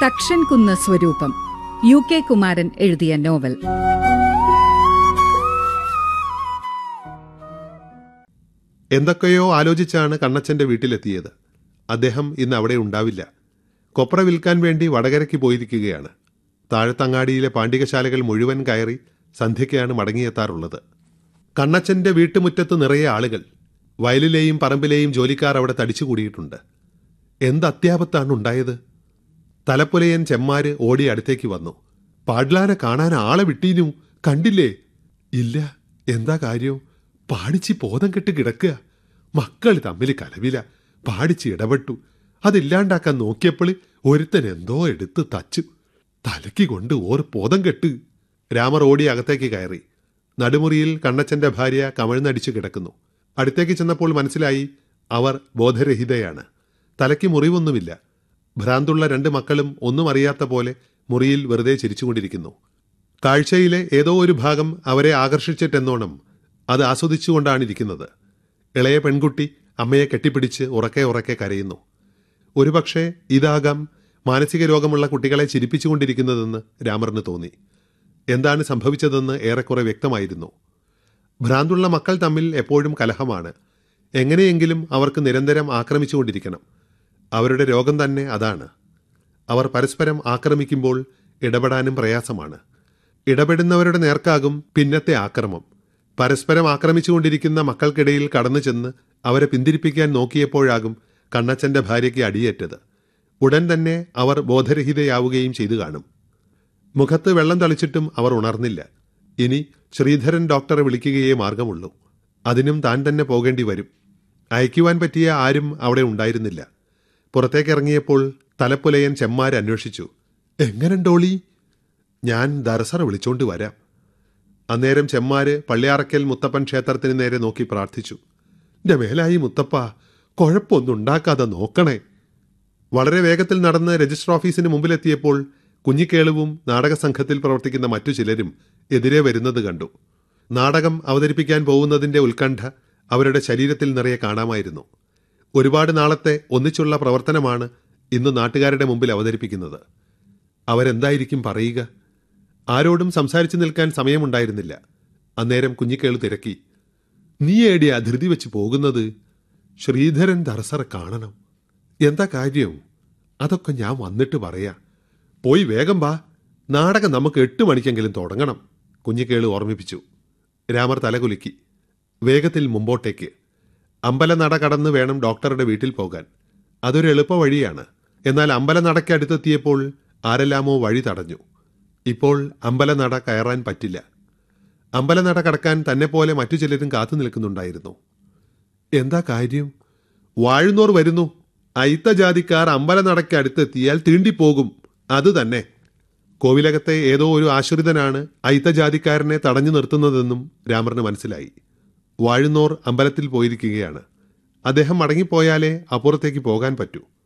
തക്ഷൻ കുന്ന് സ്വരൂപം U K Kumaran എഴുതിയ നോവൽ എന്തൊക്കെയോ ആലോചിച്ചാണ് കണ്ണച്ചന്റെ വീട്ടിലെത്തിയത് അദ്ദേഹം ഇന്ന് അവിടെ ഉണ്ടാവില്ല കൊപ്ര വിൽക്കാൻ വേണ്ടി വടകരയ്ക്ക് പോയിരിക്കുകയാണ് താഴത്തങ്ങാടിയിലെ പാണ്ഡികശാലകൾ മുഴുവൻ കയറി സന്ധ്യയ്ക്കാണ് മടങ്ങിയെത്താറുള്ളത് കണ്ണച്ചന്റെ വീട്ടുമുറ്റത്ത് നിറയെ ആളുകൾ വയലിലെയും പറമ്പിലെയും ജോലിക്കാർ അവിടെ തടിച്ചുകൂടിയിട്ടുണ്ട് എന്ത് അത്യാപത്താണ് ഉണ്ടായത് തലപ്പുലയൻ ചെമ്മാര് ഓടി അടുത്തേക്ക് വന്നു പാഡ്ലാനെ കാണാൻ ആളെ വിട്ടീനു കണ്ടില്ലേ ഇല്ല എന്താ കാര്യം പാടിച്ച് ബോധം കെട്ട് കിടക്കുക മക്കൾ തമ്മിൽ കലവില പാടിച്ച് ഇടപെട്ടു അതില്ലാണ്ടാക്കാൻ നോക്കിയപ്പോൾ ഒരുത്തൻ എന്തോ എടുത്ത് തച്ചു തലയ്ക്ക് കൊണ്ട് ഓർ ബോധം കെട്ട് രാമർ ഓടി അകത്തേക്ക് കയറി നടുമുറിയിൽ കണ്ണച്ചന്റെ ഭാര്യ കമഴ്ന്നടിച്ചു കിടക്കുന്നു അടുത്തേക്ക് ചെന്നപ്പോൾ മനസ്സിലായി അവർ ബോധരഹിതയാണ് തലയ്ക്ക് മുറിവൊന്നുമില്ല ഭ്രാന്തുള്ള രണ്ട് മക്കളും ഒന്നും അറിയാത്ത പോലെ മുറിയിൽ വെറുതെ ചിരിച്ചുകൊണ്ടിരിക്കുന്നു കാഴ്ചയിലെ ഏതോ ഒരു ഭാഗം അവരെ ആകർഷിച്ചിട്ടെന്നോണം അത് ആസ്വദിച്ചുകൊണ്ടാണ് ഇരിക്കുന്നത് ഇളയ പെൺകുട്ടി അമ്മയെ കെട്ടിപ്പിടിച്ച് ഉറക്കെ ഉറക്കെ കരയുന്നു ഒരുപക്ഷെ ഇതാകാം മാനസിക രോഗമുള്ള കുട്ടികളെ ചിരിപ്പിച്ചുകൊണ്ടിരിക്കുന്നതെന്ന് രാമറിന് തോന്നി എന്താണ് സംഭവിച്ചതെന്ന് ഏറെക്കുറെ വ്യക്തമായിരുന്നു ഭ്രാന്തുള്ള മക്കൾ തമ്മിൽ എപ്പോഴും കലഹമാണ് എങ്ങനെയെങ്കിലും അവർക്ക് നിരന്തരം ആക്രമിച്ചുകൊണ്ടിരിക്കണം അവരുടെ രോഗം തന്നെ അതാണ് അവർ പരസ്പരം ആക്രമിക്കുമ്പോൾ ഇടപെടാനും പ്രയാസമാണ് ഇടപെടുന്നവരുടെ നേർക്കാകും പിന്നത്തെ ആക്രമം പരസ്പരം ആക്രമിച്ചുകൊണ്ടിരിക്കുന്ന മക്കൾക്കിടയിൽ കടന്നു ചെന്ന് അവരെ പിന്തിരിപ്പിക്കാൻ നോക്കിയപ്പോഴാകും കണ്ണച്ചന്റെ ഭാര്യയ്ക്ക് അടിയേറ്റത് ഉടൻ തന്നെ അവർ ബോധരഹിതയാവുകയും ചെയ്തു കാണും മുഖത്ത് വെള്ളം തളിച്ചിട്ടും അവർ ഉണർന്നില്ല ഇനി ശ്രീധരൻ ഡോക്ടറെ വിളിക്കുകയേ മാർഗമുള്ളൂ അതിനും താൻ തന്നെ പോകേണ്ടി വരും അയക്കുവാൻ പറ്റിയ ആരും അവിടെ ഉണ്ടായിരുന്നില്ല പുറത്തേക്കിറങ്ങിയപ്പോൾ തലപ്പുലയൻ ചെമ്മാര് അന്വേഷിച്ചു എങ്ങനെണ്ടോളി ഞാൻ ദർസറ വിളിച്ചോണ്ട് വരാം അന്നേരം ചെമ്മാര് പള്ളിയാറക്കൽ മുത്തപ്പൻ ക്ഷേത്രത്തിന് നേരെ നോക്കി പ്രാർത്ഥിച്ചു എന്റെ മേലായി മുത്തപ്പ കുഴപ്പമൊന്നും ഉണ്ടാക്കാതെ നോക്കണേ വളരെ വേഗത്തിൽ നടന്ന് രജിസ്റ്റർ ഓഫീസിന് മുമ്പിലെത്തിയപ്പോൾ കുഞ്ഞിക്കേളുവും നാടക സംഘത്തിൽ പ്രവർത്തിക്കുന്ന മറ്റു ചിലരും എതിരെ വരുന്നത് കണ്ടു നാടകം അവതരിപ്പിക്കാൻ പോകുന്നതിന്റെ ഉത്കണ്ഠ അവരുടെ ശരീരത്തിൽ നിറയെ കാണാമായിരുന്നു ഒരുപാട് നാളത്തെ ഒന്നിച്ചുള്ള പ്രവർത്തനമാണ് ഇന്ന് നാട്ടുകാരുടെ മുമ്പിൽ അവതരിപ്പിക്കുന്നത് അവരെന്തായിരിക്കും പറയുക ആരോടും സംസാരിച്ചു നിൽക്കാൻ സമയമുണ്ടായിരുന്നില്ല അന്നേരം കുഞ്ഞിക്കേളു തിരക്കി നീ ഏടിയാ ധൃതി വെച്ച് പോകുന്നത് ശ്രീധരൻ ദർസറ കാണണം എന്താ കാര്യം അതൊക്കെ ഞാൻ വന്നിട്ട് പറയാ പോയി വേഗം വാ നാടകം നമുക്ക് എട്ട് മണിക്കെങ്കിലും തുടങ്ങണം കുഞ്ഞിക്കേളു ഓർമ്മിപ്പിച്ചു രാമർ തലകുലുക്കി വേഗത്തിൽ മുമ്പോട്ടേക്ക് അമ്പലനട കടന്ന് വേണം ഡോക്ടറുടെ വീട്ടിൽ പോകാൻ അതൊരു എളുപ്പ വഴിയാണ് എന്നാൽ അമ്പലനടയ്ക്ക് അടുത്തെത്തിയപ്പോൾ ആരെല്ലാമോ വഴി തടഞ്ഞു ഇപ്പോൾ അമ്പലനട കയറാൻ പറ്റില്ല അമ്പലനട കടക്കാൻ തന്നെ പോലെ മറ്റു ചിലരും കാത്തു നിൽക്കുന്നുണ്ടായിരുന്നു എന്താ കാര്യം വാഴുന്നോർ വരുന്നു അയിത്ത ജാതിക്കാർ അമ്പലനടയ്ക്ക് അടുത്തെത്തിയാൽ തീണ്ടിപ്പോകും അത് തന്നെ കോവിലകത്തെ ഏതോ ഒരു ആശ്രിതനാണ് അയിത്ത ജാതിക്കാരനെ തടഞ്ഞു നിർത്തുന്നതെന്നും രാമറിന് മനസ്സിലായി വാഴുന്നോർ അമ്പലത്തിൽ പോയിരിക്കുകയാണ് അദ്ദേഹം മടങ്ങിപ്പോയാലേ അപ്പുറത്തേക്ക് പോകാൻ പറ്റൂ